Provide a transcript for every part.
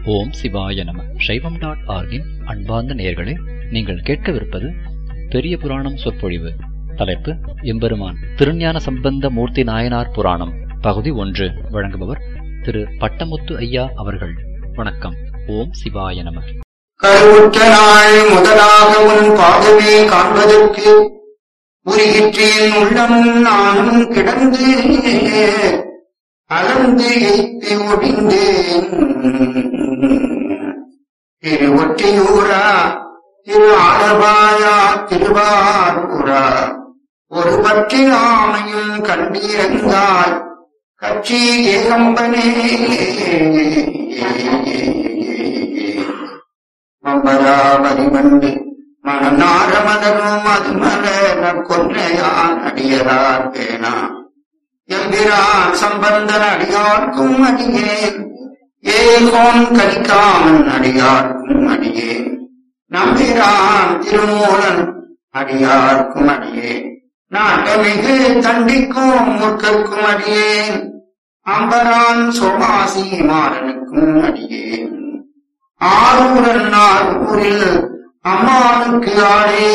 ஓம் சிவாய நம சைவம் டாட் ஆர்கின் அன்பார்ந்த நேயர்களே நீங்கள் கேட்கவிருப்பது பெரிய புராணம் சொற்பொழிவு தலைப்பு எம்பெருமான் திருஞான சம்பந்த மூர்த்தி நாயனார் புராணம் பகுதி ஒன்று வழங்குபவர் திரு பட்டமுத்து ஐயா அவர்கள் வணக்கம் ஓம் சிவாய நம கருவுற்ற நாள் முதலாக உன் பாதமே காண்பதற்கு உருகிற்றேன் உள்ளமும் நானும் கிடந்து அலந்து எய்த்து ஒடிந்தேன் திரு ஒற்றியூரா திரு ஆலபாயா திருவாரூரா ஒரு பற்றி ஆமையும் கண்டிருந்தாய் கட்சி ஏகம்பனே மம்பராவதி வந்து மணநார மதனும் அது மலர கொன்றையான் அடியரார் பேனா எம்பிரான் சம்பந்தன் அடியார்க்கும் அடியேன் ஏகோன் கலிக்காமன் அடியார்க்கும் அடியேன் நம்பிரான் திருமூலன் அடியார்க்கும் அடியேன் நாட்டமிகு தண்டிக்கும் முற்கற்கும் அடியேன் அம்பரான் சோமாசி மாறனுக்கும் அடியேன் ஆரூரன் ஆரூரில் அம்மானுக்கு ஆடே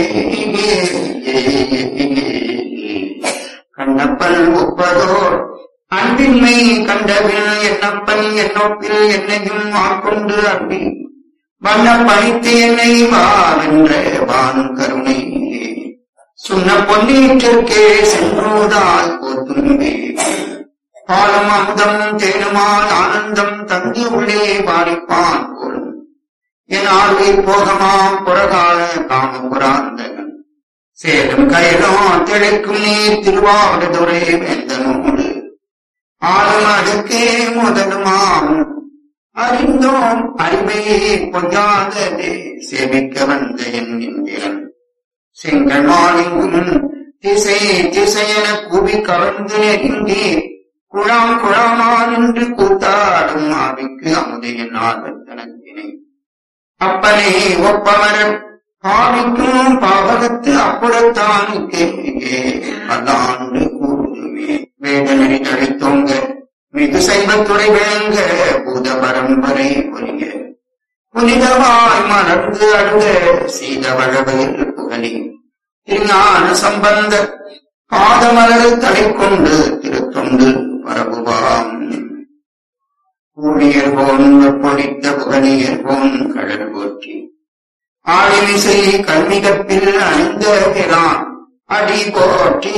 கண்ணப்பன் ஒப்பதோர் அன்பின்மை கண்டவில் என்னப்பன் என்னொப்பில் என்னையும் ஆட்கொண்டு அன்பி வண்ண பணித்து என்னை வாவென்ற வான் கருணை சுண்ண பொன்னீற்றிற்கே சென்றோதாய் போத்தும்பே பாலும் அமுதம் தேனுமால் ஆனந்தம் தங்கி உள்ளே பாடிப்பான் போலும் என் ஆழ்வை போகமாம் புறகால காமபுராந்தகன் சேரும் கயலும் தெளிக்கும் நீர் திருவாவடுதுறை வேந்தனோடு ஆளும் அடுக்கே முதலுமாம் அறிந்தோம் அறிவையே பொய்யாததே சேமிக்க வந்த என் இந்திரன் செங்கல் மாலிங்கும் திசை திசையென குவி கவர்ந்து நெருங்கி குழாம் குழாமா நின்று கூத்தாடும் ஆவிக்கு அமுதையின் ஆர்வத்தனத்தினை அப்பனே ஒப்பமரன் பாவிக்கும் பாவகத்து அப்புறத்தானுக்கே பல்லாண்டு கூறுமே வேதனடி தழைத்தோங்க மிகு சைவத்துறை விளங்க பூத பரம்பரை புரிய புனிதமாய் மலர்ந்து அழுத சீதவழவையில் புகழி திருஞான சம்பந்த பாதமலர் தலை கொண்டு திருத்தொண்டு பரபுவாம் ஊழியர் போன் பொடித்த புகழியர் போன் கடல் போற்றி ஆழிமிசை கல்விகப்பில் அணிந்த பிரான் அடி போற்றி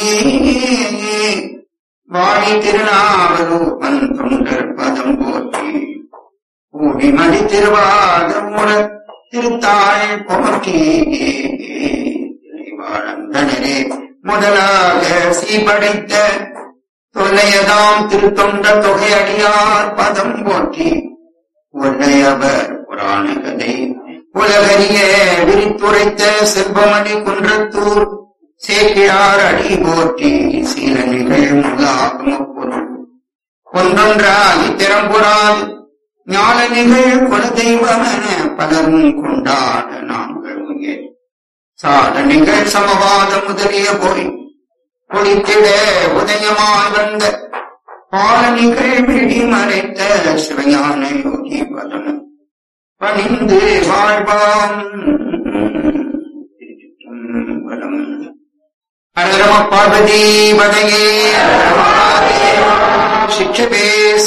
வாடி திருநாவரூபன் தொண்டர் பதம் போற்றி ஊழிமணி திருவாதமுட திருத்தாள் போற்றி வாழ்ந்தனரே முதலாக சீபடைத்த தொல்லையதாம் திருத்தொண்ட தொகை அடியார் பதம் போற்றி உன்னையவர் புராண கதை உலகறிய விரித்துரைத்த செல்வமணி குன்றத்தூர் சேக்கிழார் அடி போற்றி சீல நிகழ்முகாகம பொருள் ஒன்றொன்றாகி திறம்புறாது ஞான நிகழ் குலதெய்வமென பலரும் கொண்டாட நாங்கள் இங்கே சால நிகழ் சமவாத முதலிய போய் குளித்திட உதயமாய் வந்த பால நிகழ் விழி மறைத்த சிவஞான யோகி பதம் பணிந்து வாழ்வாம் திருச்சிற்றம்பலம். ஹரரம பார்வதி பதையே சிக்ஷபேச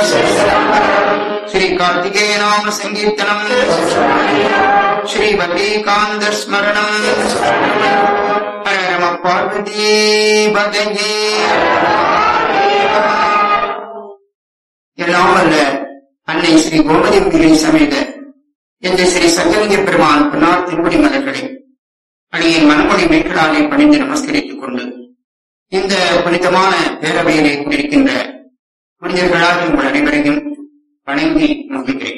ஸ்ரீ கார்த்திகேய நாம சங்கீர்த்தனம் ஸ்ரீ வல்லிகாந்த ஸ்மரணம் ஹர நம பார்வதி பதையே எல்லாம் அல்ல அன்னை ஸ்ரீ கோமதி பிள்ளை சமேத என்ற ஸ்ரீ சங்கலிங்க பெருமான் பின்னார் திருப்படி மலர்களை அடியின் மனமொழி மேற்களாலே பணிந்து நமஸ்கரித்துக் கொண்டு இந்த புனிதமான பேரவையிலே கொண்டிருக்கின்ற புனிதர்களாக உங்கள் அனைவரையும் வணங்கி மகிழ்கிறேன்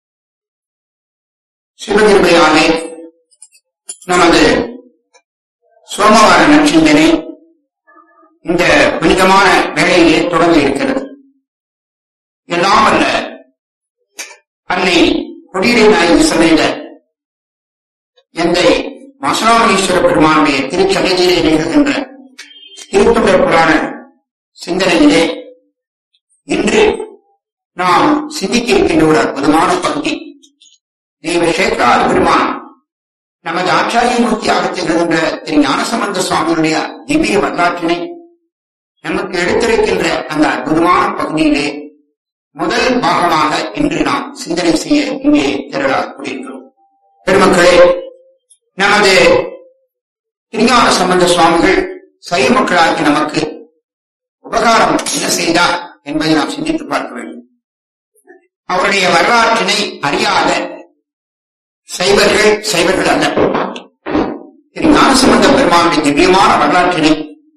சிவகிருபையாலே நமது சோமவார நற்சிந்தனை இந்த புனிதமான வேலையிலே தொடங்க இருக்கிறது எல்லாம் அல்ல அன்னை கொடியரை நாயகி சமேத எந்தை மசனாமீஸ்வர பெருமானுடைய திருச்சன்னதியிலே நிகழ்கின்ற திருத்தொண்டர் புராண சிந்தனையிலே இன்று நாம் சிந்திக்க இருக்கின்ற ஒரு அற்புதமான பகுதி தெய்வசேகரார் பெருமான் நமது ஆச்சாரிய மூர்த்தியாக திகழ்கின்ற திரு ஞானசம்பந்த சுவாமியுடைய திவ்ய வரலாற்றினை நமக்கு எடுத்திருக்கின்ற அந்த அற்புதமான பகுதியிலே முதல் பாகமாக இன்று நாம் சிந்தனை செய்ய இங்கே திரளாக கூடியிருக்கிறோம் பெருமக்களே நமது திருஞான சம்பந்த சுவாமிகள் சைவ மக்களாகி நமக்கு உபகாரம் என்ன செய்தார் என்பதை நாம் சிந்தித்து பார்க்க வேண்டும் அவருடைய வரலாற்றினை அறியாத சைவர்கள் சைவர்கள் அல்ல திரு ஞானசம்பந்த பெருமானுடைய திவ்யமான வரலாற்றினை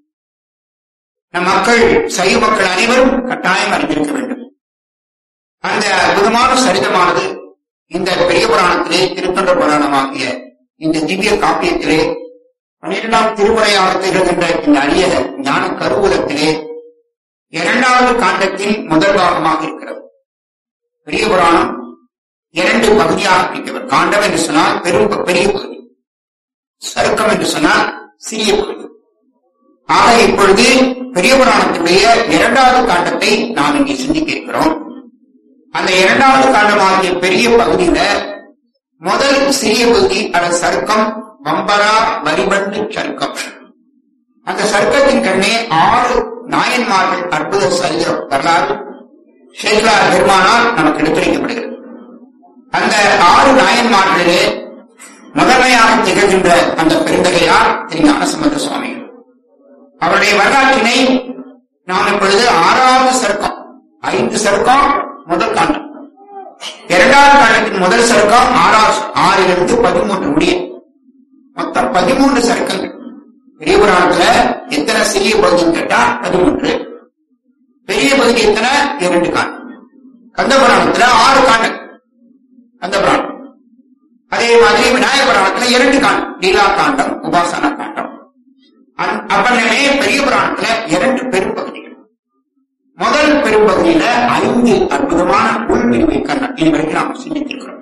நம் மக்கள் சைவ மக்கள் அனைவரும் கட்டாயம் அறிந்திருக்க வேண்டும் அந்த அற்புதமான சரிதமானது இந்த பெரிய புராணத்திலே திருத்தொண்ட புராணமாகிய இந்த திவ்ய காப்பியத்திலே பன்னிரெண்டாம் திருமுறையாக திகழ்கின்ற இந்த அரிய ஞான கருவூலத்திலே இரண்டாவது காண்டத்தின் முதல் பாகமாக இருக்கிறது பெரிய புராணம் இரண்டு பகுதியாக பிரிக்கவர் காண்டம் என்று சொன்னால் பெரும் பெரிய பகுதி சருக்கம் என்று சொன்னால் சிறிய பகுதி ஆக இப்பொழுது பெரிய புராணத்தினுடைய இரண்டாவது காண்டத்தை நாம் இங்கே சிந்திக்க இருக்கிறோம் அந்த இரண்டாவது காண்டமாகிய பெரிய பகுதியில முதல் சிறிய பகுதி அல்லது சருக்கம் வம்பரா வரிபண்டு சருக்கம் அந்த சர்க்கத்தின் கண்ணே ஆறு நாயன்மார்கள் அற்புத சரித வரலாறு சேகரார் பெருமானால் நமக்கு எடுத்துரைக்கப்படுகிறது அந்த ஆறு நாயன்மார்களிலே முதன்மையாக திகழ்கின்ற அந்த பெருந்தகையார் திரு ஞானசம்பந்த சுவாமி அவருடைய வரலாற்றினை நாம் இப்பொழுது ஆறாவது சர்க்கம் ஐந்து சர்க்கம் முதல் காண்டம் இரண்டாவது காண்டத்தின் முதல் சர்க்கம் ஆறாவது ஆறிலிருந்து பதிமூன்று முடிய மொத்தம் பதிமூன்று சர்க்கங்கள் பெரிய புராணத்துல எத்தனை சிறிய பகுதின்னு கேட்டா பதிமூன்று பெரிய பகுதி எத்தனை இரண்டு காண்டம் கந்த புராணத்துல ஆறு காண்டம் கந்த புராணம் அதே மாதிரி விநாயக புராணத்துல இரண்டு காண்டம் லீலா காண்டம் உபாசன காண்டம் அந்- அப்பன்னமே பெரிய புராணத்துல இரண்டு பெரும்பகுதிகள் முதல் பெரும்பகுதியில ஐந்து அற்புதமான உள்பிரிவை கண்ணம் இதுவரைக்கும் நாம் சிந்தித்திருக்கிறோம்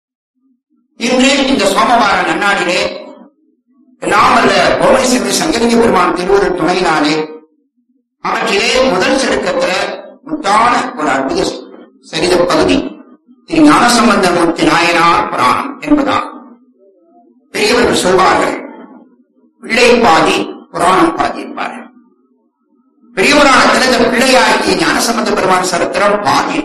இன்று இந்த சோமவார நன்னாடிலே எல்லாம் அல்ல கோவை செல்வி சங்கரிங்க பெருமான் திருவருள் துணையினாலே அவற்றிலே முதல் செருக்கத்துல முத்தான ஒரு அற்புத சரித பகுதி திரு ஞானசம்பந்தமூர்த்தி நாயனார் புராணம் என்பதாகும் பெரியவர்கள் சொல்வார்கள் பிள்ளை பாதி புராணம் பாதி என்பார்கள் பெரிய புராணத்தில் இந்த பிள்ளையாகிய ஞானசம்பந்த பெருமான் சரித்திரம் பாதி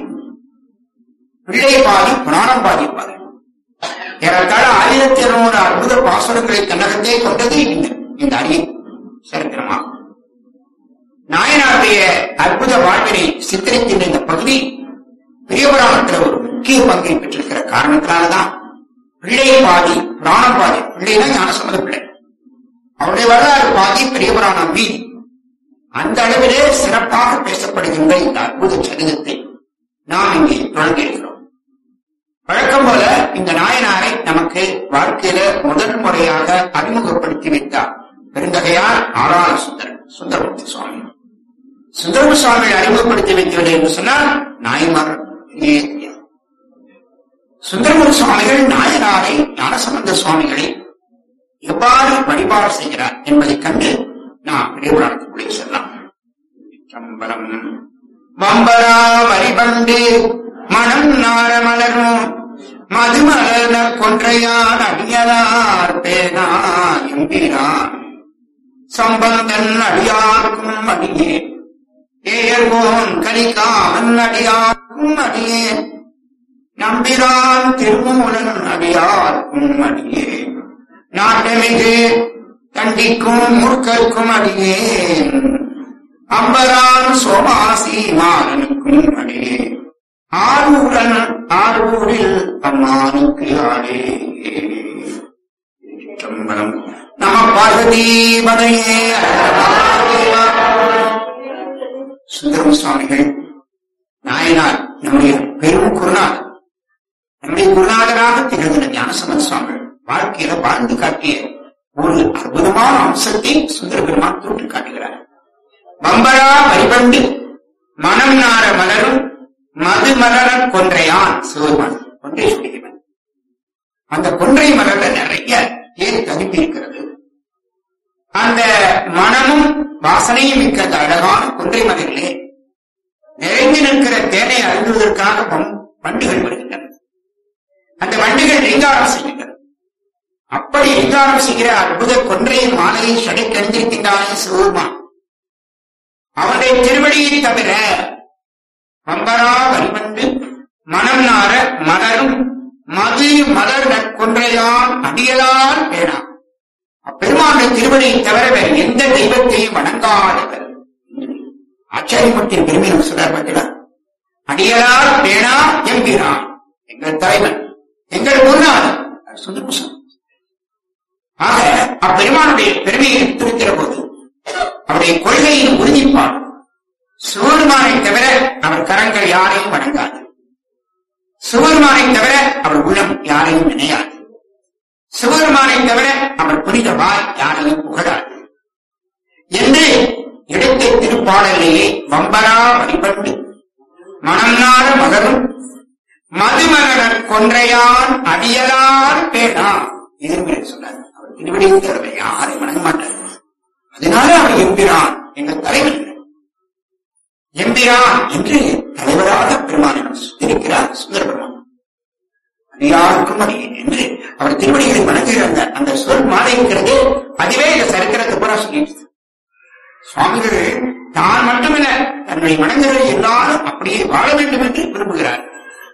பிள்ளை பாதி புராணம் பாதி என்பார்கள் ஏறத்தாழ ஆயிரத்தி இருநூறு அற்புத பாசுரங்களை தன்னகத்தே கொண்டது இந்த இந்த அரிய சரித்திரமாகும் நாயனாருடைய அற்புத வாழ்வினை சித்தரிக்கின்ற இந்த பகுதி பெரியபுராணத்தில் ஒரு முக்கிய பங்கை பெற்றிருக்கிற காரணத்தினாலதான் பிள்ளை பாதி புராணம் பாதி பிள்ளைனா ஞானசம்மத பிள்ளை அவருடைய வரலாறு பாதி பெரியபுராணம் மீதி அந்த அளவிலே சிறப்பாக பேசப்படுகின்ற இந்த அற்புத சரிதத்தை நாம் இங்கே தொடங்கியிருக்கிறோம் வழக்கம் போல இந்த நாயனாரை நமக்கு வாழ்க்கையில முதல் முறையாக அறிமுகப்படுத்தி வைத்தார் பெருந்தகையார் ஆறான சுந்தரன் சுந்தரமூர்த்தி சுவாமி சுந்தரமூர்த்தி சுவாமியை அறிமுகப்படுத்தி வைக்கிறது என்று சொன்னால் நாயன்மார் சுந்தரமூர்த்தி சுவாமிகள் நாயனாரை ஞானசம்பந்த சுவாமிகளை எவ்வாறு வழிபாடு செய்கிறார் என்பதைக் கண்டு நாம் பெரியபுராணத்துக்குள்ளே செல்லலாம் சம்பரம் வம்பரா வரிபண்டு மனம் நார மலரும் மதுமலர்ன கொன்றையான் அடியலார் பேனா எம்பிரான் சம்பந்தன் அடியார்க்கும் அடியே ஏயர்கோன் கலிகாமன் அடியார்க்கும் அடியே நம்பிரான் திருமூலன் அடியார்க்கும் அடியே நாட்டமிகு தண்டிக்கும் மூர்க்கர்க்கும் அடியேன் அம்பரான் சோமாசி மாறனுக்கும் அடியே ஆரூரன் ஆரூரில் அம்மானுக்கு ஆடே சிற்றம்பலம். நம பார்வதி பதையே சுந்தரம் சுவாமிகள் நாயனார் நம்முடைய பெரும் குருநாதர் நம்முடைய குருநாதராக திகழ்கிற ஞானசம்பந்த சுவாமிகள் வாழ்க்கையில வாழ்ந்து காட்டிய ஒரு அற்புதமான அம்சத்தை சுந்தர பெருமான் தொட்டு காட்டுகிறார் வம்பரா வரிபண்டு மனம் நார மலரும் மது மலர கொன்றையான் சிவபெருமான் கொன்றை சொல்லுகிறார் அந்த கொன்றை மலர்ல நிறைய தேன் ததுப்பி இருக்கிறது அந்த மனமும் வாசனையும் மிக்க அந்த அழகான கொன்றை மலரிலே நிறைந்து நிற்கிற தேனை அருந்துவதற்காக வம்- வண்டுகள் வருகின்றன அந்த வண்டுகள் ரீங்காரம் செய்கின்றன அப்படி ரீங்காரம் செய்கிற அற்புத கொன்றையின் மாலையை சடைக்கணிந்திருக்கின்றானே சிவபெருமான் அவனுடைய திருவடியை தவிர பம்பரா வரிவண்டு மனம் நார மலரும் மது மலர் நற்கொன்றையான் அடியலால் வேணாம் அப்பெருமானுடைய திருவடியை தவிர வேறு எந்த தெய்வத்தையும் வணங்காதவர் ஆச்சாரியமூர்த்தியின் பெருமை நம்ம சொல்றார் பார்த்தீங்களா அடியலால் வேணா எம்பிரான் எங்கள் தலைவன் எங்கள் குருநாதன் சுந்தரபூசன் ஆக அப்பெருமானுடைய பெருமையை எடுத்துரைக்கிற போது அவருடைய கொள்கையின் உறுதிப்பாடு சிவபெருமானை தவிர அவர் கரங்கள் யாரையும் வணங்காது சிவபெருமானை தவிர அவர் உள்ளம் யாரையும் நினையாது சிவபெருமானை தவிர அவர் புனித வாய் யாரையும் புகழாது என்று எடுத்த திருப்பாடலையே வம்பரா வழிபட்டு மனம் நாட மகரும் மதுமலர் கொன்றையான் அடியலார் பேடா இது சொன்னார் அவர் திருவடியில் தவிர யாரையும் வணங்க மாட்டார் அதனால அவர் எம்பிரான் எங்கள் தலைவன் எம்பிரான் என்று தலைவராக பெருமானிடம் இருக்கிறார் சுந்தர பெருமான் அடியாருக்கும் அடியேன் என்று அவர் திருவடிகளை வணங்குகிற அந்த அந்த சொல் மாறியிருக்கிறது அதுவே இந்த சரித்திரத்தை பூரா சொல்லிட்டு சுவாமிகள் தான் மட்டுமல்ல தன்னை வணங்குகிற எல்லாரும் அப்படியே வாழ வேண்டும் என்று விரும்புகிறார்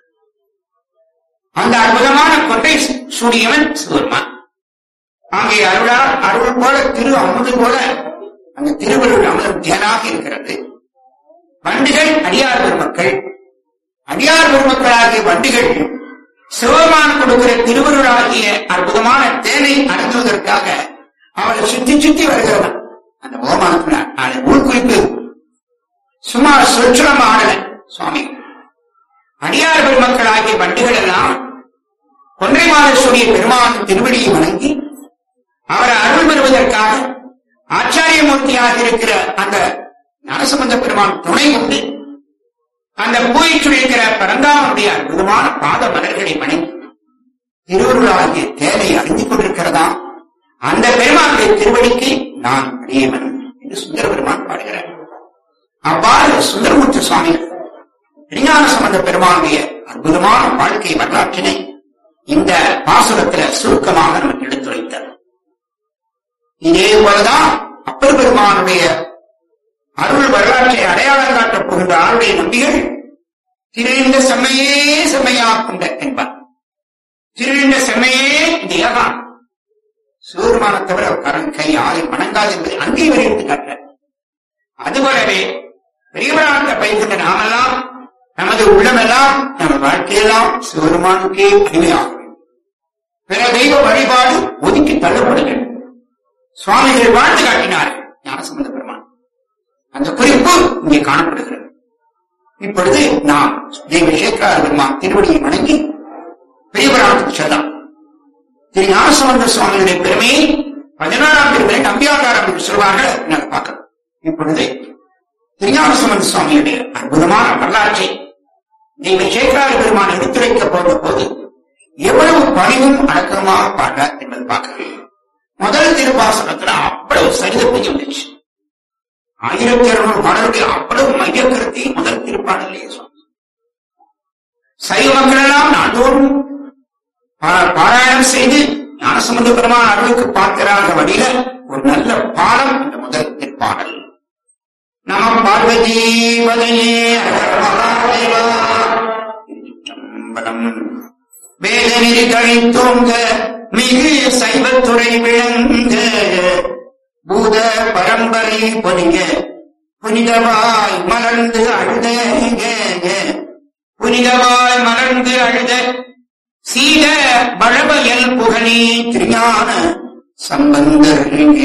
அந்த அற்புதமான கொட்டை சூடியவன் சிவருமான் அங்கே அருளார் அருள் போல திரு அமுது போல அந்த திருவருள் அமுதம் தேனாக இருக்கிறது வண்டுகள் அடியார் பெருமக்கள் அடியார் பெருமக்களாகிய வண்டுகள் சிவபெருமான் கொடுக்கிற திருவருளாகிய அற்புதமான தேனை அருந்துவதற்காக அவளை சுத்தி சுத்தி வருகிறவன் அந்த ஓமானத்துல அதை உள்குறிப்பு சும்மா சொற்சுரம் ஆடல சுவாமி அடியார் பெருமக்களாகிய வண்டுகள் எல்லாம் கொன்றைமாலேஸ்வரிய பெருமான் திருவடியை வணங்கி அவரை அருள் பெறுவதற்காக ஆச்சாரியமூர்த்தியாக இருக்கிற அந்த நரசம்பந்த பெருமான் துணை கொண்டு அந்த பூயிற்று இருக்கிற பரந்தாமனுடைய அற்புதமான பாத மலர்களை வணங்கி திருவருளாகிய தேவை அறிந்து கொண்டிருக்கிறதா அந்த பெருமானுடைய திருவடிக்கு நான் அடியவன் என்று சுந்தர பெருமான் பாடுகிறார் அவ்வாறு சுந்தரமூர்த்தி சுவாமிகள் விஞ்ஞான சம்பந்த பெருமானுடைய அற்புதமான வாழ்க்கை வரலாற்றினை இந்த பாசுரத்துல சுருக்கமாக நமக்கு எடுத்துரைத்தார் இதே போலதான் அப்பர் பெருமானுடைய அருள் வரலாற்றை அடையாளம் காட்டப் போகின்ற ஆளுடைய நம்பிகள் திருந்த செம்மையே செம்மையாக்குண்ட என்பார் திருந்த செம்மையே தேகான் சிவருமான தவிர கரண் கை ஆலை வணங்காது என்பதை அங்கே வரையறுத்து காட்டுறார் அதுபோலவே பெரியவராக பயிர்கின்ற நாமெல்லாம் நமது உள்ளமெல்லாம் நமது வாழ்க்கையெல்லாம் சிவருமானுக்கே அடிமையாகும் பிற தெய்வ வழிபாடு ஒதுக்கி தள்ளப்படுகிறது சுவாமிகள் வாழ்ந்து காட்டினார்கள் ஞானசம்பந்த பெருமான் அந்த குறிப்பு இங்கே காணப்படுகிறது இப்பொழுது நாம் தெய்வ சேகரார பெருமான் திருவடியை வணங்கி பெரியவரானுக்கு செல்லலாம் திரு ஞானசம்பந்த சுவாமிகளுடைய பெருமையை பதினாறாம் பெருமை நம்பியாதாரம் என்று சொல்வார்கள் நாங்கள் பார்க்கிறோம் இப்பொழுது திருஞானசம்பந்த சுவாமியுடைய அற்புதமான வரலாற்றை தெய்வ சேகரார பெருமான் எடுத்துரைக்க போன்ற போது எவ்வளவு பணிவும் அடக்கமாக பாட்டார் என்பது பார்க்கிறோம் முதல் திருப்பாசனத்துல அவ்வளவு சரிதப்பையும் இருந்துச்சு ஆயிரத்தி இருநூறு பாடலுடைய அவ்வளவு மையக்கருத்தை முதல் திருப்பாடலே சொன்னார் சைவ மக்கள் எல்லாம் நாள்தோறும் பா- பாராயணம் செய்து ஞானசம்பந்த பெருமான் அருளுக்கு பார்க்கிறாக வழியில ஒரு நல்ல பாடம் இந்த முதல் திருப்பாடல் நம பார்வதி பதையே திருச்சிற்றம்பலம் வேதநெறி தழைத்தோங்க மிகு சைவத்துறை விளங்க பூத பரம்பரை பொலிக புனிதவாய் மலர்ந்து அழுத புனிதவாய் மலர்ந்து அழுத சீத பழவயல் புகழி திருஞான சம்பந்தர்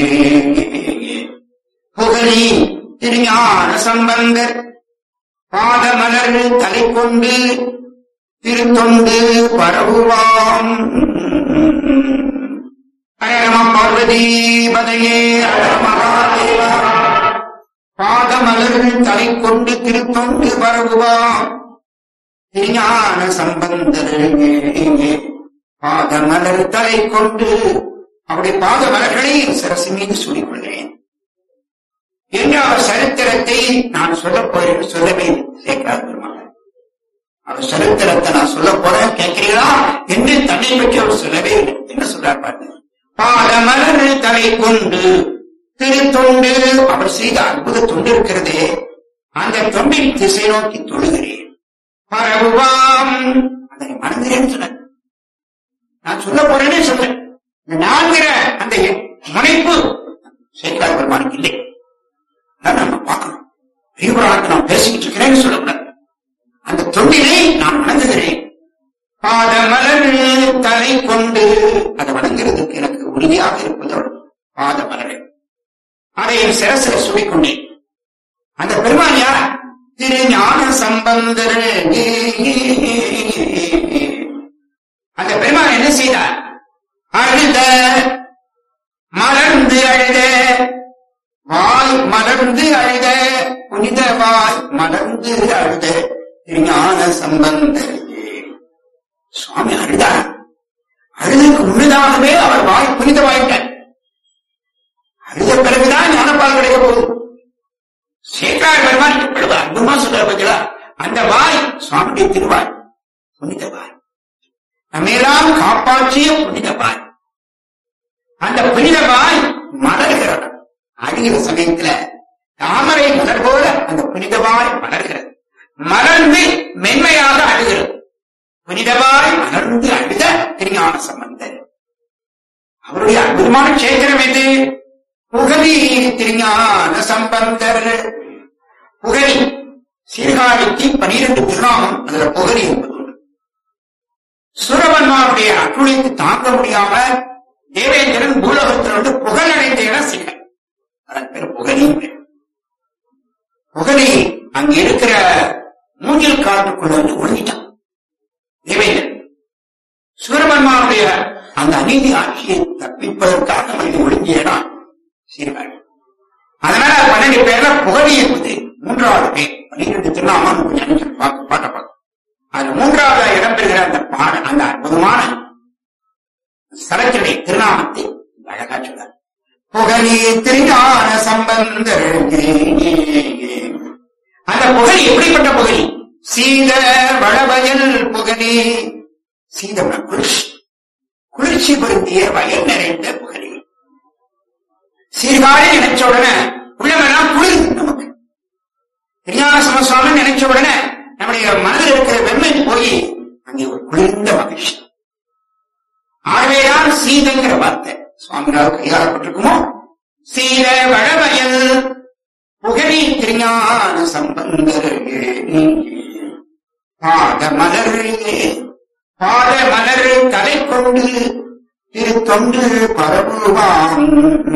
புகழி திருஞான சம்பந்தர் பாதமலர் தலை கொண்டு திருத்தொண்டு பரவுவாம் ஹரம பார்வதி பதையே ஹர மகாதேவா பாதமலர் தலை கொண்டு திருத்தொண்டு பரவுவாம் திருஞான சம்பந்தர் பாதமலர் தலை கொண்டு அவருடைய பாத மலர்களை சிரசு மீது சூடிக்கொள்கிறேன் என்று அவர் சரித்திரத்தை நான் சொல்ல போறேன் சொல்லவே சேர்க்கிறார் பெருமாள் அவர் சரித்திரத்தை நான் சொல்ல போறேன் கேட்கிறீங்களா என்று தன்னை பற்றி அவர் சொல்லவே இல்லை என்ன சொல்றார் பாருங்க பாதமலர் தலை கொண்டு திருத்தொண்டு அவர் செய்த அற்புத தொண்டு இருக்கிறதே அந்த தொண்டின் திசை நோக்கி தொழுகிறேன் பரவுவாம் அதனை மறந்துறேன்னு சொன்னார் நான் சொல்ல போறேனே சொல்றேன் இந்த நான்கிற அந்த முனைப்பு சேகரார் பெருமானுக்கு இல்லை அதான் நம்ம பார்க்கணும் பெரியவராக நான் பேசிக்கிட்டு இருக்கிறேன்னு சொல்லக்கூடாது அந்த தொண்டினை நான் வணங்குகிறேன் பாதமலர் தலை கொண்டு அதை வணங்குறதுக்கு எனக்கு உறுதியாக இருப்பதோடு பாதமலரை அதை என் சிரசில சுவிக்கொண்டேன் அந்த பெருமான் யார் திரு ஞான சம்பந்தர் அந்த பெருமான் என்ன செய்தார் அழுத மலர்ந்து அழுத வாய் மலர்ந்து அழுத புனித வாய் மலர்ந்து அழுத ஞான சம்பந்தர் சுவாமி அழுதார் அழுதுக்கு முன்னதாகவே அவர் வாய் புனிதமாயிட்டார் அழுத பிறகுதான் ஞானப்பால் கிடைக்க போகுது சேக்கார் பெருமான் எவ்வளவு அற்புதமா சொல்ற பார்த்தீங்களா அந்த வாய் சுவாமியுடைய திருவாய் புனித வாய் நம்மையெல்லாம் காப்பாற்றிய புனித வாய் அந்த புனித வாய் மலர்கிறது அழுகிற சமயத்துல தாமரை மலர் போல அந்த புனித வாய் மலர்கிறது மலர்ந்து மென்மையாக அழுகிறது புனிதவாய் மலர்ந்து அழுத திருஞான சம்பந்தர் அவருடைய அற்புதமான சேத்திரம் எது புகழி திருஞான சம்பந்தர் புகழி சீர்காழிக்கு பனிரெண்டு திருநாமம் அதுல புகழி என்பது ஒன்று. சூரபன்மாருடைய அக்குழிக்கு தாங்க முடியாம தேவேந்திரன் பூலோகத்தில் வந்து புகழடைந்த இடம் சிகை அதன் பேர் புகழி புகழி அங்க இருக்கிற மூங்கில் காட்டுக்குள்ள வந்து ஒழுங்கிட்டான் தேவேந்திரன் சூரபன்மாவுடைய அந்த அநீதி ஆட்சியை தப்பிப்பதற்காக வந்து ஒழுங்கிய இடம் சீர்காழி அதனால பன்னெண்டு பேர்ல புகழி என்பது மூன்றாவது பேர் பன்னிரெண்டு திருநாமம் கொஞ்சம் நினைச்சு பார்க்க பாட்ட பார்க்க அது மூன்றாவது இடம்பெறுகிற அந்த பாட அந்த அற்புதமான ஸ்தலத்தினுடைய திருநாமத்தை அழகா சொல்றார் புகழி திருஞான சம்பந்தர் அந்த புகழி எப்படிப்பட்ட புகழி சீத வளவயல் புகழி சீதம்னா குளிர்ச்சி குளிர்ச்சி பொருந்திய வயல் நிறைந்த புகழி சீர்காழி நினைச்ச உடனே உள்ளமெல்லாம் குளிர் நமக்கு திருஞான சமசுவாமி நினைச்ச உடனே நம்முடைய மனதில் இருக்கிற வெம்மை போய் அங்கே ஒரு குளிர்ந்த மகிழ்ச்சி ஆகவேதான் சீதங்கிற வார்த்தை சுவாமிநாதர் கையாளப்பட்டிருக்குமோ சீத வளவயல் புகழி திருஞான சம்பந்தர் பாத மலர் பாத மலர் தலை கொண்டு திரு தொண்டு பரவுவாம்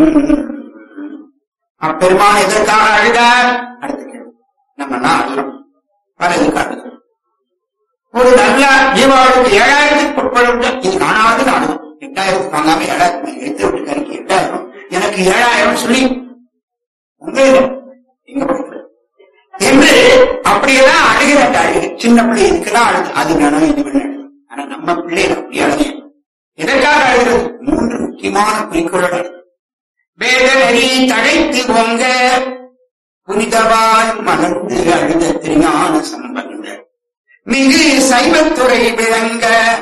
அப்பெருமான் எதற்காக அழுதார் அடுத்த கேள்வி நம்ம நான் அழுகிறோம் பல எதுக்காக ஒரு நல்ல தீபாவளிக்கு ஏழாயிரத்துக்கு உட்பட இது காணாது நாடுவோம் எட்டாயிரத்துக்கு வாங்காம ஏழாயிரம் எடுத்து விட்டுருக்காரு எட்டாயிரம் எனக்கு ஏழாயிரம் சொல்லி உண்மையில எங்க போயிட்டு என்று அப்படியெல்லாம் அழுகிற அந்த அழுகு சின்ன பிள்ளை இதுக்குதான் அழுது அது வேணும் இது வேணும் ஆனா நம்ம பிள்ளைகள் அப்படி அழுகு எதற்காக அழுகிறது மூன்று முக்கியமான குறிக்கோள்கள் வேத நெறி தழைத்து பொங்க புனிதவாய் மலர்ந்து அழுத திருஞான சம்பந்த மிகு சைவத்துறை விளங்க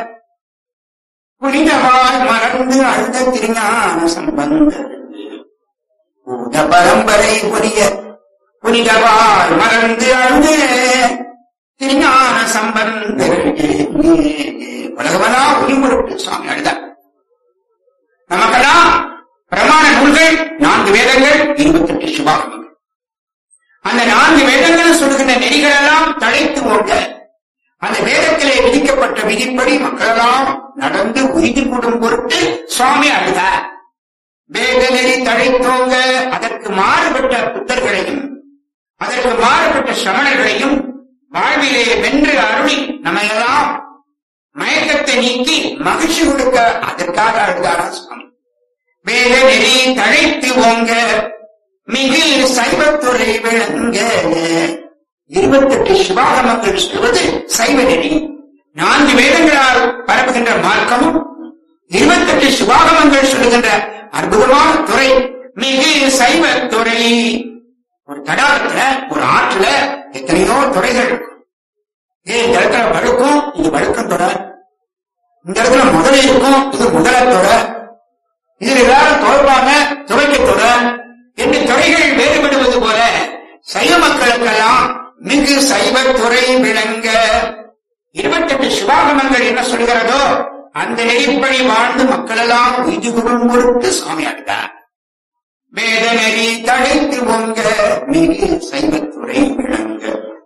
புனிதவாய் மலர்ந்து அழுத திருஞான சம்பந்த பூத பரம்பரை புரிய புனிதவாய் மலர்ந்து அழுத திருஞான சம்பந்த உலகமலா உயிர்முறுட்டு சுவாமி அழுதார் நமக்கெல்லாம் பிரமாண நூல்கள் நான்கு வேதங்கள் இருபத்தெட்டு சிவாகமங்கள் அந்த நான்கு வேதங்கள் சொல்லுகின்ற நெறிகள் எல்லாம் தழைத்து ஓட்ட அந்த வேதத்திலே விதிக்கப்பட்ட விதிப்படி மக்களெல்லாம் நடந்து உயிர் கூடும் பொருட்டு சுவாமி அழுதார் வேத நெறி தழைத்தோங்க அதற்கு மாறுபட்ட புத்தர்களையும் அதற்கு மாறுபட்ட சமணர்களையும் வாழ்விலே வென்று அருளி நம்மையெல்லாம் மயக்கத்தை நீக்கி மகிழ்ச்சி கொடுக்க அதற்காக அழுதாரா சுவாமி வேத நெறி தழைத்து ஓங்க மிகு சைவத்துறை விளங்க இருபத்தெட்டு சிவாகமங்கள் சொல்வது சைவ நெறி நான்கு வேதங்களால் பரப்புகின்ற மார்க்கமும் இருபத்தெட்டு சிவாகமங்கள் சொல்லுகின்ற அற்புதமான துறை மிகு சைவ துறை ஒரு தடாகத்துல ஒரு ஆற்றுல எத்தனையோ துறைகள் இருக்கும் ஏன் இந்த இடத்துல வழுக்கும் இது வழுக்கம் தொட இந்த இடத்துல முதலை இருக்கும் இது முதல தொட இதில் எல்லாரும் துவைப்பாங்க துவைக்க தொட என்று துறைகள் வேறுபடுவது போல சைவ மக்களுக்கெல்லாம் மிகு சைவ துறை விளங்க இருபத்தெட்டு சிவாகமங்கள் என்ன சொல்கிறதோ அந்த நெறிப்படி வாழ்ந்து மக்களெல்லாம் உய்து குணம் கொடுத்து சாமி ஆடுகிறார் வேத நெறி தழைத்து பொங்க மிகு சைவத்துறை விளங்க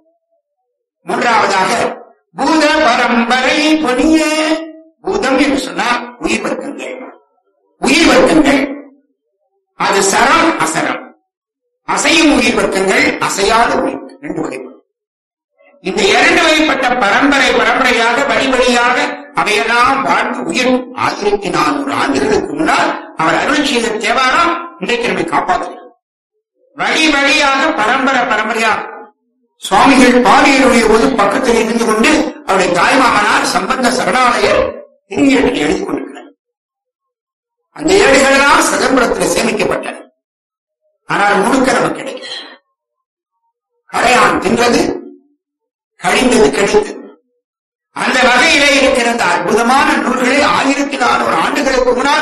மூன்றாவதாக பூத பரம்பரை பொனிய பூதம் என்று சொன்னால் உயிர் வர்க்கங்கள் உயிர் வர்க்கங்கள் அது சரம் அசரம் அசையும் உயிர் வர்க்கங்கள் அசையாத உயிர் ரெண்டு வகைப்படும் இந்த இரண்டு வகைப்பட்ட பரம்பரை பரம்பரையாக வழி வழியாக அவையெல்லாம் வாழ்ந்து உயிர் ஆயிரத்தி நானூறு ஆண்டுகளுக்கு முன்னால் அவர் அருள் செய்த தேவாரம் இன்றைக்கு நம்மை காப்பாற்றுகிறது வழி வழியாக பரம்பரை பரம்பரையாக சுவாமிகள் பாலியலுடைய போது பக்கத்தில் இருந்து கொண்டு அவருடைய தாய்மாமனார் சம்பந்த சரணாலயர் திருவியத்தில் எழுதி கொண்டிருக்கிறார் அந்த ஏடுகளெல்லாம் சிதம்பரத்தில் சேமிக்கப்பட்டன ஆனால் முழுக்க நமக்கு கிடைக்கும் கரையான் தின்றது கழிந்தது கிடைத்தது அந்த வகையிலே இருக்கிற அந்த அற்புதமான நூல்களை ஆயிரத்தி நானூறு ஆண்டுகளுக்கு முன்னால்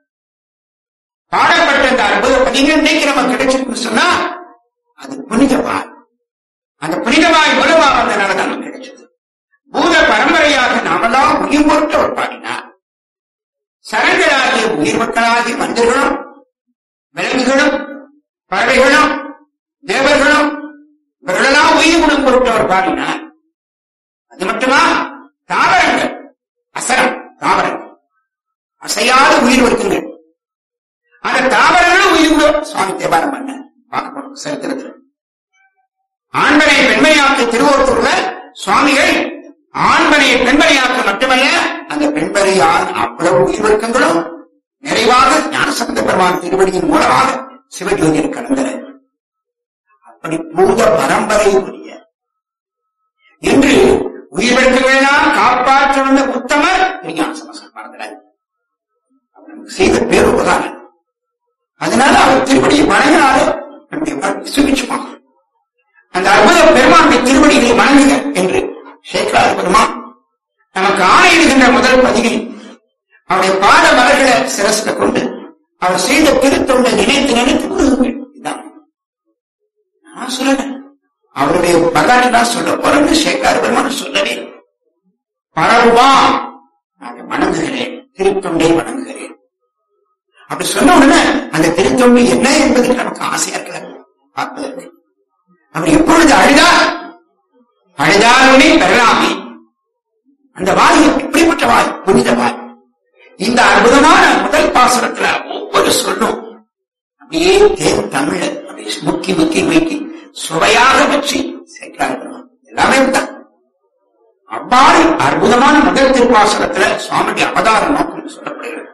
பாடப்பட்ட அந்த அற்புத பதிகள் இன்னைக்கு நமக்கு கிடைச்சிருக்குன்னு சொன்னா அது புனிதவாய் அந்த புனிதவாய் மூலமா வந்தனால தான் நமக்கு கிடைச்சது பூத பரம்பரையாக நாமெல்லாம் உயிர் பொருட்ட ஒரு பாடினார் சரங்களாகிய உயிர் மக்களாகிய மனிதர்களும் விலங்குகளும் பறவைகளும் தேவர்களும் இவர்களெல்லாம் உயிர் குணம் பொருட்டவர் பாடினார் அது மட்டுமா தாவரங்கள் அசரம் தாவரங்கள் அசையாத உயிர் வர்க்கங்கள் அந்த தாவரங்களும் உயிர் குணம் சுவாமி தேவாரம் பண்ண பார்க்கணும் சரித்திரத்தில் ஆண்மனை பெண்மையாக்க திருவோத்தூர்ல சுவாமிகள் ஆண்மனையை பெண்மனையாக்க மட்டுமல்ல அந்த பெண்மனையால் அவ்வளவு உயிர் வர்க்கங்களும் நிறைவாக ஞானசம்பந்த பெருமான் திருவடியின் மூலமாக சிவஜோதியில் கலந்தனர் அப்படி பூத பரம்பரை உரிய என்று உயிரிழந்தவர்களெல்லாம் காப்பாற்ற வந்த உத்தமர் விஞ்ஞான சமஸ்கர் மறந்துடாது அவர் நமக்கு செய்த பேருபகாரம் அதனால அவர் திருவடியை வணங்கினாலே நம்முடைய வாழ்க்கை சுபிச்சுப்பாங்க அந்த அற்புத பெருமானுடைய திருவடிகளை வணங்குக என்று சேக்கராத பெருமான் நமக்கு ஆணையிடுகின்ற முதல் பதிவில் அவருடைய பாத மலர்களை சிரசில கொண்டு அவர் செய்த திருத்தொண்டை நினைத்து நினைத்து முருகுங்கள் இதான் நான் சொல்லல அவருடைய வரலாறு தான் சொல்ல பிறகு சேக்கார பெருமான் சொல்லவே இல்லை. பரவுவா நான் வணங்குகிறேன் திருத்தொண்டை வணங்குகிறேன் அப்படி சொன்ன உடனே அந்த திருத்தொண்டு என்ன என்பது நமக்கு ஆசையா இருக்கிறார் பார்ப்பதற்கு அவர் எப்பொழுது அழுதார் அழுதாருமே பெறலாமே அந்த வாய் எப்படிப்பட்ட வாய் புனித வாய் இந்த அற்புதமான முதல் பாசனத்துல ஒவ்வொரு சொல்லும் அப்படியே தேர் தமிழ அப்படியே முக்கி முக்கி முக்கி சுவையாக வச்சு சேர்க்கிறாங்க எல்லாமே தான் அவ்வாறு அற்புதமான முதல் திருப்பாசனத்துல சுவாமியுடைய அவதார நோக்கம் சொல்லப்படுகிறது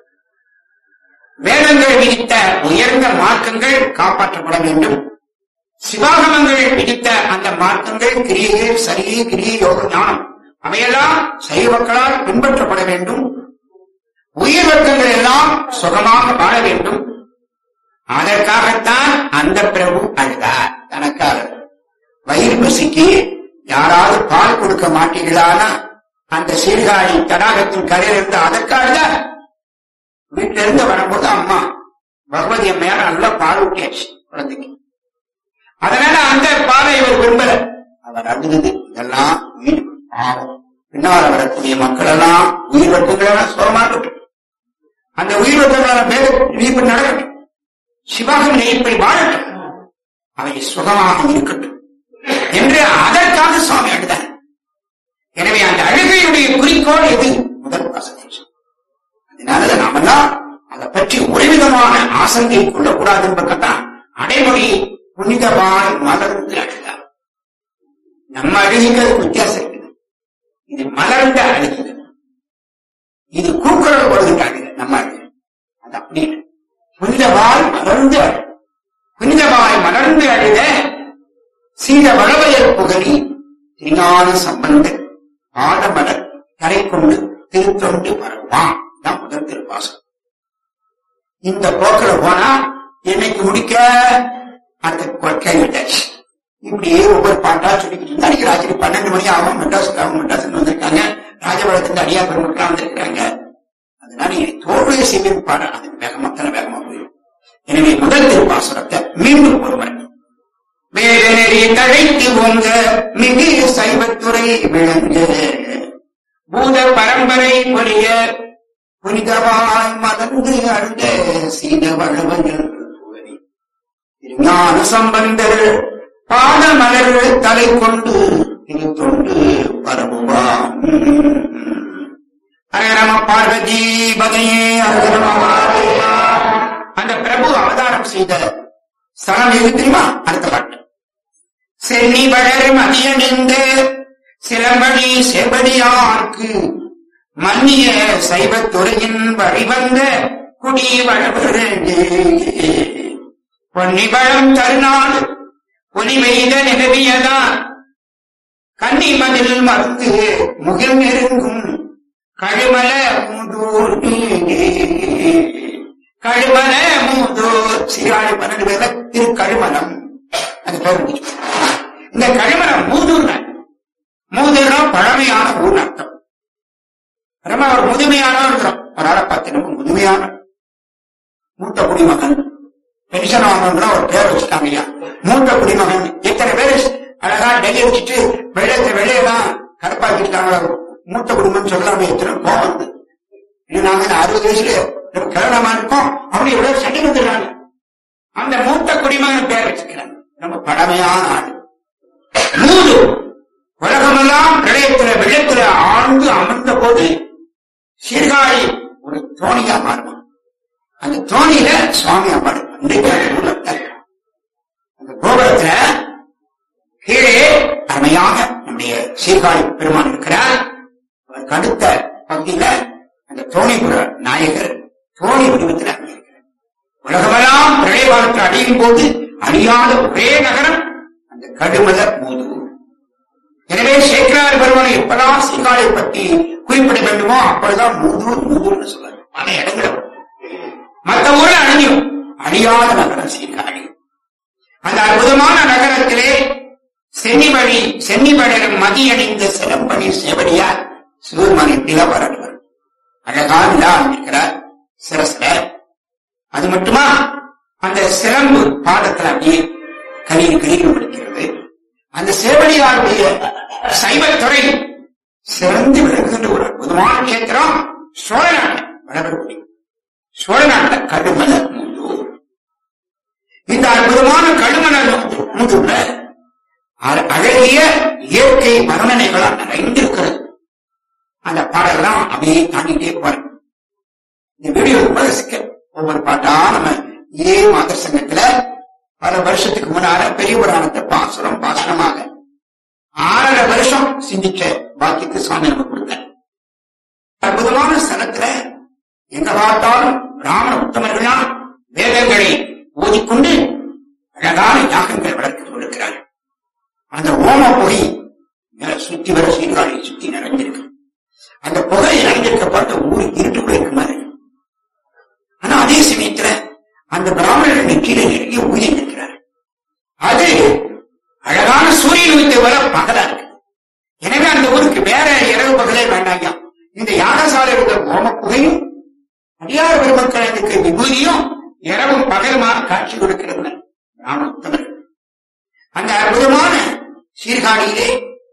வேதங்கள் விதித்த உயர்ந்த மார்க்கங்கள் காப்பாற்றப்பட வேண்டும் சிவாகமங்கள் விதித்த அந்த மார்க்கங்கள் கிரியை சரியே கிரியை யோக ஞானம் அவையெல்லாம் சைவ மக்களால் பின்பற்றப்பட வேண்டும் உயிர் வர்க்கங்கள் எல்லாம் சுகமாக வாழ வேண்டும் அதற்காகத்தான் அந்த பிரபு அழுதார் தனக்காக வயிறு பசிக்கு யாராவது பால் கொடுக்க மாட்டீங்களானா அந்த சீர்காழி தடாகத்தின் கரையில் இருந்து அதற்காக வீட்டில இருந்து வரும்போது அம்மா பகவதி அம்மையார் நல்லா பால் ஊட்டியாச்சு குழந்தைக்கு அதனால அந்த பாலை இவர் விரும்பல அவர் அழுது இதெல்லாம் உயிர் பாவம் பின்னால் வரக்கூடிய மக்கள் எல்லாம் உயிர் வட்டங்கள் எல்லாம் சுகமாகட்டும் அந்த உயிர் வட்டங்களான பேர நீப்பு நடக்கட்டும் சிவாகம் இப்படி வாழட்டும் அவை சுகமாக இருக்கட்டும் என்று அதற்காக சுவாமி அழுதார் எனவே அந்த அழுகையுடைய குறிக்கோள் எது முதல் வாசனை அதனால நாமெல்லாம் அதை பற்றி ஒருவிதமான ஆசங்கை கொள்ளக்கூடாது என்பதற்கான் அடைமொழி புனிதமாய் மலர்ந்து அழுதார் நம்ம அழுகைக்கு வித்தியாசம் இருக்குது இது மலர்ந்த அழுகுது இது கூக்குரல் வருகின்ற அழுகு நம்ம அழுகு அது அப்படி இல்லை. புனிதமாய் மலர்ந்து அழு புனிதமாய் மலர்ந்து அழுத சீத வளவையர் புகழி திருஞான சம்பந்த ஆடமலர் கரை கொண்டு திருத்தொண்டு வருவான் தான் முதல் திருவாசம் இந்த போக்கில் போனா என்னைக்கு முடிக்க அடுத்த கேள்வி விட்டாச்சு இப்படியே ஒவ்வொரு பாட்டா சொல்லிக்கிட்டு இருந்தா அன்னைக்கு ராத்திரி பன்னெண்டு மணி ஆகும் மெட்ராஸ் மெட்ராஸ் வந்திருக்காங்க ராஜபாளையத்துல அடியா பெருமக்கள் வந்திருக்காங்க அதனால இனி தோல்வியை செய்வது பாட அது வேகமா தன வேகமா போயிடும் எனவே முதல் திருப்பாசுரத்தை மீண்டும் ஒருவர் வேதனெறி தழைத்து ஓங்க மிகு சைவத்துறை விளங்க பூத பரம்பரை பொழிய புனிதவாய் மதந்து அழுத சீத வளவன் ஞான சம்பந்தர் பாதமலர் தலை கொண்டு திருத்தொண்டு பரவுவாம் ஹரஹரம பார்வதி பதையே ஹரஹரம அந்த பிரபு அவதாரம் செய்த ஸ்தலம் எது தெரியுமா அடுத்த பாட்டு சென்னி வளர் மதியணிந்து சிலம்படி செபடியார்க்கு மன்னிய சைவத்துறையின் வழிவந்த குடி வளவரே பொன்னிபழம் தருநாள் ஒலி வெய்த நிலவியதான் கன்னி மதில் மறுத்து முகில் நெருங்கும் கழுமல மூதூர் கழுமல மூதூர் சீராடு பன்னெண்டு பேர்ல திரு கழுமலம் அது பேர் இருந்துச்சு. இந்த கழுமலம் மூதூர் மூதூர்னா பழமையான ஊர் அர்த்தம் ரொம்ப ஒரு முதுமையானவர் இருக்கிறோம் ஒரு ஆளை பார்த்து ரொம்ப முதுமையான மூத்த குடிமகன் பென்ஷன் வாங்கணும்னா ஒரு பேர் வச்சுட்டாங்க ஐயா மூத்த குடிமகன் இத்தனை பேர் அழகா டெல்லி வச்சுட்டு வெள்ளத்தை வெளியெல்லாம் கருப்பாக்கிட்டாங்க மூத்த குடும்பம் சொல்லாம எத்தனை கோபம் வந்து இது நாங்க இந்த அறுபது வயசுல நம்ம கிழனமா இருக்கோம் அப்படி எவ்வளவு சண்டை வந்துடுறாங்க அந்த மூத்த குடிமகன் பேர் வச்சுக்கிறாங்க ரொம்ப பழமையான ஆள் மூது உலகமெல்லாம் பிரளயத்துல வெள்ளத்துல ஆழ்ந்து அமர்ந்த போது சீர்காழி ஒரு தோணியா மாறும் அந்த தோணியில சுவாமி அம்பாடு இன்றைக்கு அந்த கோபுரத்துல அந்த கோபுரத்துல கீழே அருமையாக நம்முடைய சீர்காழி பெருமான் இருக்கிறார் அவருக்கு அடுத்த பகுதியில அந்த தோணிபுர நாயகர் தோணி வடிவத்தில் இருக்கிறார் உலகமெல்லாம் பிரளய காலத்தில் அழியும் போது அழியாத ஒரே நகரம் அந்த கடுமல மூதூர் எனவே சேக்கரார் பெருமானை எப்பதான் சீர்காழி பற்றி குறிப்பிட வேண்டுமோ அப்பொழுதுதான் மூதூர் மூதூர்னு சொல்றாரு பல இடங்கள் மற்ற ஊர்ல அழியும் அழியாத நகரம் சீர்காழி அந்த அற்புதமான நகரத்திலே சென்னிவழி சென்னிவழரும் மதியணிந்த சிலம்பணி செவடியார் சிவருமான் இப்படிதான் வரடுவர் அழகா நிலா இருக்கிறார் சிரஸ்ல அது மட்டுமா அந்த சிலம்பு பாதத்துல அப்படியே கலீர் கலீர் முடிக்கிறது அந்த சேவடியாருடைய சைவத்துறை சிறந்து விளங்குகின்ற ஒரு அற்புதமான கேத்திரம் சோழ நாட்டு வளரக்கூடிய சோழ நாட்ட கடுமல மூதூர் இந்த அற்புதமான கடுமல மூதூர்ல அ- அழகிய இயற்கை வர்ணனைகளால் நிறைந்திருக்கிறது அந்த பாடலாம் அப்படியே தாண்டிட்டே போறேன் இந்த வீடியோ ரொம்ப ரசிக்க ஒவ்வொரு பாட்டா நம்ம ஏ மாத சங்கத்துல பல வருஷத்துக்கு முன்னால பெரிய புராணத்தை பாசுரம் பாசுரமாக ஆறரை வருஷம் சிந்திச்ச பாக்கியத்தை சுவாமி நமக்கு கொடுத்தார் அற்புதமான ஸ்தலத்துல எங்க பார்த்தாலும் பிராமண உத்தமர்களால் வேதங்களை ஓதிக்கொண்டு அழகான யாகங்கள் வளர்த்து கொடுக்கிறார்கள் அந்த ஓம புகை மேல சுத்தி வர சீர்காழியை சுத்தி நிறைஞ்சிருக்கு அந்த புகை நிறைஞ்சிருக்கப்பட்ட ஊர் இருட்டுக்குள்ள இருக்கு மாதிரி ஆனா அதே சமயத்துல அந்த பிராமணர்கள் நெற்றியில நிறைய ஊதியம் இருக்கிறார் அது அழகான சூரியன் வைத்த வர பகலா இருக்கு எனவே அந்த ஊருக்கு வேற இரவு பகலே வேண்டாங்க இந்த யாகசாலை இருந்த ஓம புகையும் அடியார் பெருமக்களுக்கு விபூதியும் இரவும் பகலுமாக காட்சி கொடுக்கிறது பிராமண உத்தமர்கள் அந்த அற்புதமான சீர்காழியிலே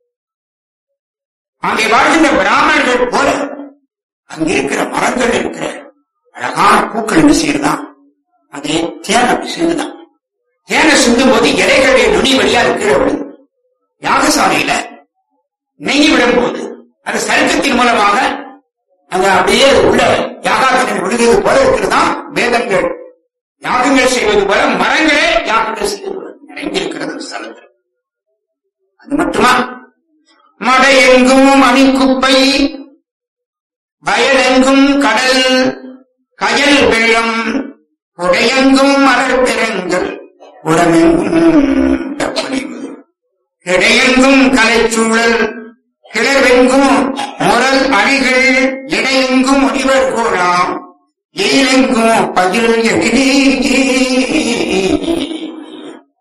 அங்கே வாழ்கின்ற பிராமணர்கள் போல அங்க இருக்கிற மரங்கள் இருக்கிற அழகான பூக்கள் என்ன செய்யறதான் அதே தேன் அப்படி சிந்துதான் தேனை சிந்தும் போது இலைகளுடைய நுனி வழியா இருக்கிற விடுது யாகசாலையில நெய் விடும் போது அந்த சருக்கத்தின் மூலமாக அங்க அப்படியே உள்ள யாகாத்தினர் விடுகிறது போல இருக்கிறதுதான் வேதங்கள் யாகங்கள் செய்வது போல மரங்களே யாகங்கள் செய்வது போல நிறைந்திருக்கிறது அந்த ஸ்தலத்தில் அது மட்டுமா மடையெங்கும் மணிக்குப்பை வயலெங்கும் கடல் கயல் வெள்ளம் உடையெங்கும் மலர் பெருங்கள் உடமெங்கும் தப்பணிவு இடையெங்கும் கலைச்சூழல் கிளவெங்கும் முரல் அடிகள் இடையெங்கும் முனிவர் கோலாம் எயிலெங்கும் பகில் எழிலே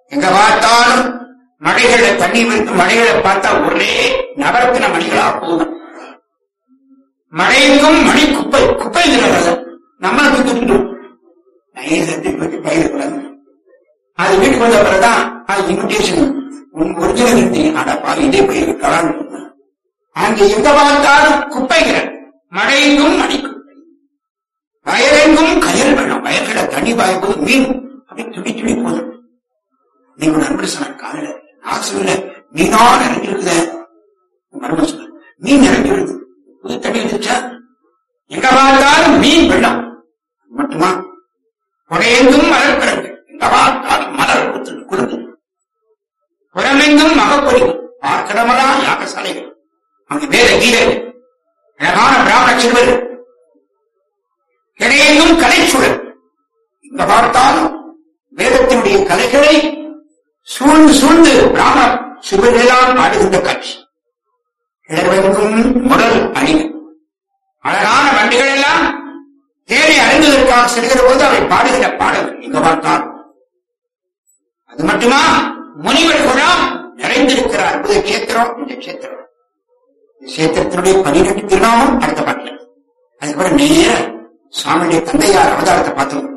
எங்க பார்த்தாலும் மலைகளை தண்ணி விட்டு மலைகளை பார்த்தா ஒரே நவரத்தின மணிகளா போகும் மழைக்கும் மணி குப்பை குப்பைங்கிறது நம்மளை தூக்கிட்டு நைசத்தை பற்றி பயிரக்கூடாது அது வீட்டுக்கு வந்த பிறகுதான் அது இன்விடேஷன் உன் ஒரிஜினல் இருந்தீங்க அடப்பா இதே பயிர் கலான் அங்க எங்க பார்த்தாலும் குப்பைகள் மழைக்கும் மணி குப்பை வயலெங்கும் கயல் வெள்ளம் வயல்களை தண்ணி பாய்ப்போது மீன் அப்படி துடி துடி போதும் நீங்க நண்பர் சொன்ன காலையில நான் சொல்லல மீனா இறங்கி இருக்குத மறுபடியும் சொன்ன மீன் இறங்கி இருக்கு புது தண்ணி வந்துச்சா எங்க பார்த்தாலும் மீன் வெள்ளம் மட்டுமா புறையெங்கும் மலர் பிறகு எங்க பார்த்தாலும் மலர் குத்து குழுந்து புறமெங்கும் மகப்பொறிவு பார்க்கிறவெல்லாம் யாகசாலைகள் அங்கு வேத கீதர் அழகான பிராமண சிறுவர் இடையெங்கும் கலைச்சூழல் இங்க பார்த்தாலும் வேதத்தினுடைய கலைகளை சூழ்ந்து சூழ்ந்து பிராமண சிறுவர்களெல்லாம் ஆடுகின்ற காட்சி இளவெங்கும் முடல் அணிவு அழகான வண்டிகள் எல்லாம் தேனை அறிந்ததற்காக செல்கிற போது அவை பாடுகிற பாடல்கள் இங்க பார்த்தால் அது மட்டுமா முனிவர்களாம் நிறைந்திருக்கிற அற்புத கஷேத்திரம் இந்த கஷேத்திரம் இந்த கஷேத்திரத்தினுடைய பனிரெண்டு திருநாமம் அடுத்த பாட்டில் அதுக்கப்புறம் நேர சுவாமியுடைய தந்தையார் அவதாரத்தை பார்த்தோம்